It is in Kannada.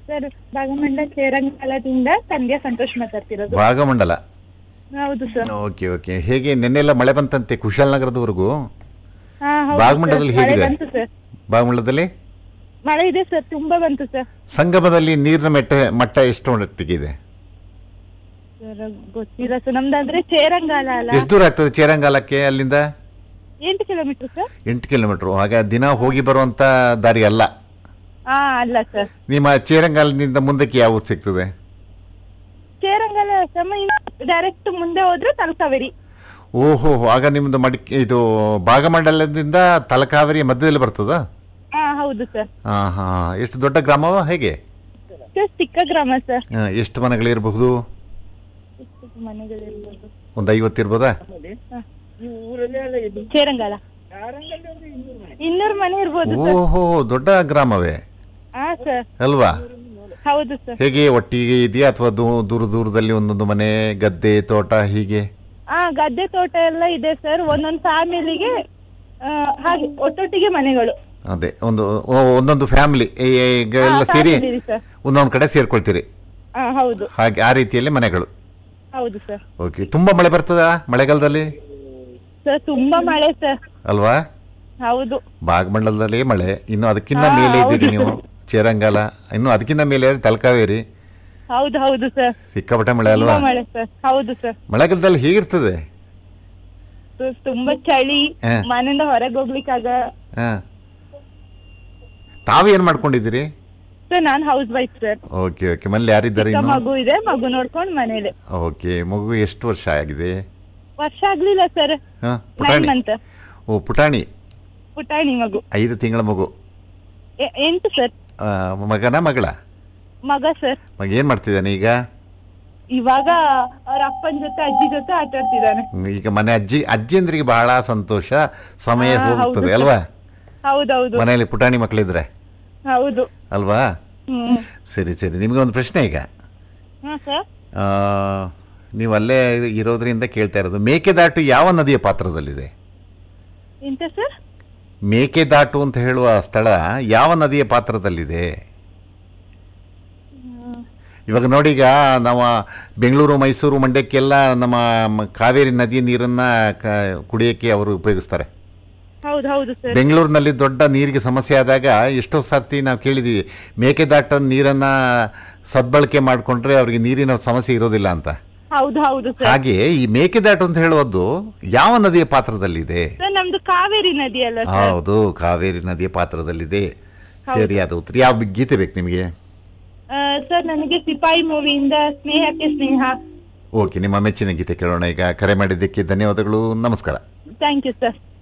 ಸರ್ ಭಾಗಮಂಡಲ ಶ್ರೀರಂಗಲದಿಂದ ಸಂಧ್ಯಾ ಸಂತೋಷ್ ಮಾತಾಡ್ತಿರೋದು ಭಾಗಮಂಡಲ ಹೌದು ಸರ್ ಓಕೆ ಓಕೆ ಹೇಗೆ ನಿನ್ನೆಲ್ಲ ಮಳೆ ಬಂತಂತೆ ಕುಶಾಲನಗರದವರೆಗೂ ಹಾ ಹೌದು ಭಾಗಮಂಡಲದಲ್ಲಿ ಸರ್. ಮಳೆ ಹೇಗಿದೆ ಬಂತು ಸರ್ ಭಾಗಮಂಡಲದಲ್ಲಿ ಮಳೆ ಇದೆ ಸರ್ ತುಂಬಾ ಬಂತು ಸರ್ ಸಂಗಮದಲ್ಲಿ ನೀರಿನ ಮೆಟ್ಟ ಮಟ್ಟ ಎಷ್ಟು ಮಟ್ಟಿಗಿದೆ ಸರ್ ಗೊತ್ತಿಲ್ಲ ಸರ್ ನಮ್ದಂದ್ರೆ ಚೇರಂಗಾಲ ಅಲ್ಲ ಎಷ್ಟು ದೂರ ಆಗ್ತದೆ ಚೇರಂಗಾಲಕ್ಕೆ ಅಲ್ಲಿಂದ ಎಂಟು ಕಿಲೋಮೀಟರ್ ಸರ್ ಎಂಟು ಕಿಲೋಮೀಟರ್ ಹಾಗೆ ದಿನ ಹೋಗಿ ಬರುವಂತ ದಾರಿ ಅಲ್ಲ ಹಾ ಅಲ್ಲ ಸರ್ ನಿಮ್ಮ ಚೇರಂಗಾಲದಿಂದ ಮುಂದಕ್ಕೆ ಯಾವ ಊರು ಸಿಗ್ತದೆ ಚೇರಂಗಾಲ ಸಮ ಡೈರೆಕ್ಟ್ ಮುಂದೆ ಹೋದ್ರೆ ತಲಕಾವೇರಿ ಓಹೋ ಆಗ ನಿಮ್ದು ಮಡಿಕೆ ಇದು ಭಾಗಮಂಡಲದಿಂದ ತಲಕಾವೇರಿ ಮಧ್ಯದಲ್ಲಿ ಬರ್ತದ ಹಾ ಹೌದು ಸರ್ ಹಾ ಹಾ ಎಷ್ಟು ದೊಡ್ಡ ಗ್ರಾಮವ ಹೇಗೆ ಸರ್ ಚಿಕ್ಕ ಗ್ರಾಮ ಸರ್ ಆ, ಎಷ್ಟು ಮನೆಗಳಿರಬಹುದು ಮನೆಗಳಿರ್ಬೋದು ಒಂದು ಐವತ್ತು ಇರ್ಬೋದಾ ಚೇರಂಗಾಲ ಇನ್ನೂರು ಮನೆ ಇರ್ಬೋದು ಸರ್ ಓಹೋ ದೊಡ್ಡ ಗ್ರಾಮವೇ ಹಾ ಸರ್ ಅಲ್ವಾ ಹೌದು ಸರ್ ಹೇಗೆ ಒಟ್ಟಿಗೆ ಇದೆಯಾ ಅಥವಾ ದೂರ ದೂರದಲ್ಲಿ ಒಂದೊಂದು ಮನೆ ಗದ್ದೆ ತೋಟ ಹೀಗೆ ಹಾ ಗದ್ದೆ ತೋಟ ಎಲ್ಲ ಇದೆ ಸರ್ ಒಂದೊಂದು ಫ್ಯಾಮಿಲಿಗೆ ಹಾಗೆ ಒಟ್ಟೊಟ್ಟಿಗೆ ಮನೆಗಳು ಅದೇ ಒಂದು ಓ, ಒಂದೊಂದು ಫ್ಯಾಮಿಲಿ ಎಲ್ಲ ಹಾ, ಸೇರಿ family ಇದೆ ಸರ್ ಒಂದೊಂದು ಕಡೆ ಸೇರ್ಕೊಳ್ತೀರಿ ಹಾ ಹೌದು ಹಾಗೆ ಆ ರೀತಿಯಲ್ಲಿ ಮನೆಗಳು ಹೌದು ಸರ್ ಓಕೆ ತುಂಬಾ ಮಳೆ ಬರ್ತದಾ ಮಳೆಗಾಲದಲ್ಲಿ ಸರ್ ತುಂಬಾ ಮಳೆ ಸರ್ ಅಲ್ವಾ ಹೌದು ಭಾಗಮಂಡಲದಲ್ಲಿ ಮಳೆ ಇನ್ನು ಅದಕ್ಕಿಂತ ಹಾ, ಮೇಲೆ ಇದ್ದೀರಿ ಹೌದು. ನೀವು ಚೇರಂಗಾಲ ಇನ್ನು ಅದಕ್ಕಿಂತ ಮೇಲೆ ತಲಕಾವೇರಿ ಹೌದು ಹೌದು ಸರ್ ಸಿಕ್ಕಾಪಟ್ಟೆ ಮಳೆ ತುಂಬಾ ಅಲ್ವಾ ಮಳೆ ಸರ್ ಹೌದು ಸರ್ ಮಳೆಗಾಲದಲ್ಲಿ ಹೇಗಿರ್ತದೆ ಸರ್, ತುಂಬಾ ಚಳಿ ಹಾ. ಮನೆಯಿಂದ ಹೊರಗೆ ಹೋಗ್ಲಿಕ್ಕಾಗ ಹಾ ತಾವು ಏನ್ ಮಾಡ್ಕೊಂಡಿದ್ದೀರಿ ಸರ್ ನಾನ್ housewife sir okay okay ಮನೇಲಿ ಯಾರಿದ್ದಾರೆ ಚಿಕ್ಕ ಇನ್ನು ಮಗು ಇದೆ ಮಗು ನೋಡ್ಕೊಂಡು ಮನೇಲಿ ಓಕೆ ಮಗು ಎಷ್ಟು ವರ್ಷ ಆಗಿದೆ ವರ್ಷ ಆಗ್ಲಿಲ್ಲ ಸರ್ ಹಾ ನೈನ್ ಪುಟಾಣಿ ಮಂತ್ ಓ ಪುಟಾಣಿ ಪುಟಾಣಿ ಮಗು ಐದು ತಿಂಗಳ ಮಗು ಎ- ಎಂಟು ಸರ್ ಆ, ಮಗನ ಮಗಳ ಮಗ ಸರ್ ಮಗ ಏನ್ ಮಾಡ್ತಿದ್ದಾನೆ ಈಗ ಇವಾಗ ಅವ್ರ ಅಪ್ಪನ ಜೊತೆ ಅಜ್ಜಿ ಜೊತೆ ಆಟ ಆಡ್ತಿದ್ದಾನೆ ಹ್ಮ್, ಈಗ ಮನೆ ಅಜ್ಜಿ ಅಜ್ಜಿಯಂದ್ರಿಗೆ ಬಹಳ ಸಂತೋಷ ಸಮಯ ಹಾ, ಹೌದು ಹೋಗ್ತದೆ ಸರ್. ಅಲ್ವಾ ಹೌದೌದು ಮನೆಯಲ್ಲಿ ಪುಟಾಣಿ ಮಕ್ಕಳಿದ್ರೆ ಹೌದು ಅಲ್ವಾ ಹ್ಮ್ ಸರಿ ಸರಿ ನಿಮಗೆ ಒಂದು ಪ್ರಶ್ನೆ ಈಗ ಹಾ ಸರ್ ಆ, ನೀವು ಅಲ್ಲೇ ಇರೋದ್ರಿಂದ ಕೇಳ್ತಾ ಇರೋದು ಮೇಕೆದಾಟು ಯಾವ ನದಿಯ ಪಾತ್ರದಲ್ಲಿದೆ ಎಂತ ಸರ್ ಮೇಕೆದಾಟು ಅಂತ ಹೇಳುವ ಸ್ಥಳ ಯಾವ ನದಿಯ ಪಾತ್ರದಲ್ಲಿದೆ ಇವಾಗ ನೋಡಿ ಈಗ ನಮ್ಮ ಬೆಂಗಳೂರು ಮೈಸೂರು ಮಂಡ್ಯಕ್ಕೆಲ್ಲ ನಮ್ಮ ಮ- ಕಾವೇರಿ ನದಿ ನೀರನ್ನ ಕ- ಕುಡಿಯೋಕ್ಕೆ ಅವರು ಉಪಯೋಗಿಸ್ತಾರೆ ಹೌದು ಹೌದು ಸರ್ ಬೆಂಗಳೂರಿನಲ್ಲಿ ದೊಡ್ಡ ನೀರಿಗೆ ಸಮಸ್ಯೆ ಆದಾಗ ಎಷ್ಟೋ ಸರ್ತಿ ನಾವು ಕೇಳಿದೀವಿ ಮೇಕೆದಾಟ ನೀರನ್ನ ಸದ್ಬಳಕೆ ಮಾಡಿಕೊಂಡ್ರೆ ಅವ್ರಿಗೆ ನೀರಿನ ಸಮಸ್ಯೆ ಇರೋದಿಲ್ಲ ಅಂತ ಹೌದು ಹೌದು ಸರ್ ಹಾಗೆ ಈ ಮೇಕೆದಾಟು ಅಂತ ಹೇಳುವುದು ಯಾವ ನದಿಯ ಪಾತ್ರದಲ್ಲಿದೆ ಸರ್ ನಮ್ದು ಕಾವೇರಿ ನದಿ ಅಲ್ಲ ಸರ್ ಹೌದು ಕಾವೇರಿ ನದಿಯ ಪಾತ್ರದಲ್ಲಿದೆ ಸರಿಯಾದ ಉತ್ತರ ಯಾವ ಗೀತೆ ಬೇಕು ನಿಮಗೆ ಆ, ಸರ್ ನನಗೆ ಸಿಪಾಯಿ ಮೂವಿಯಿಂದ ಸ್ನೇಹಕ್ಕೆ ಸ್ನೇಹ ಓಕೆ ನಿಮ್ಮ ಮೆಚ್ಚಿನ ಗೀತೆ ಕೇಳೋಣ ಈಗ ಕರೆ ಮಾಡಿದ್ದಕ್ಕೆ ಧನ್ಯವಾದಗಳು ನಮಸ್ಕಾರ ಥ್ಯಾಂಕ್ ಯು ಸರ್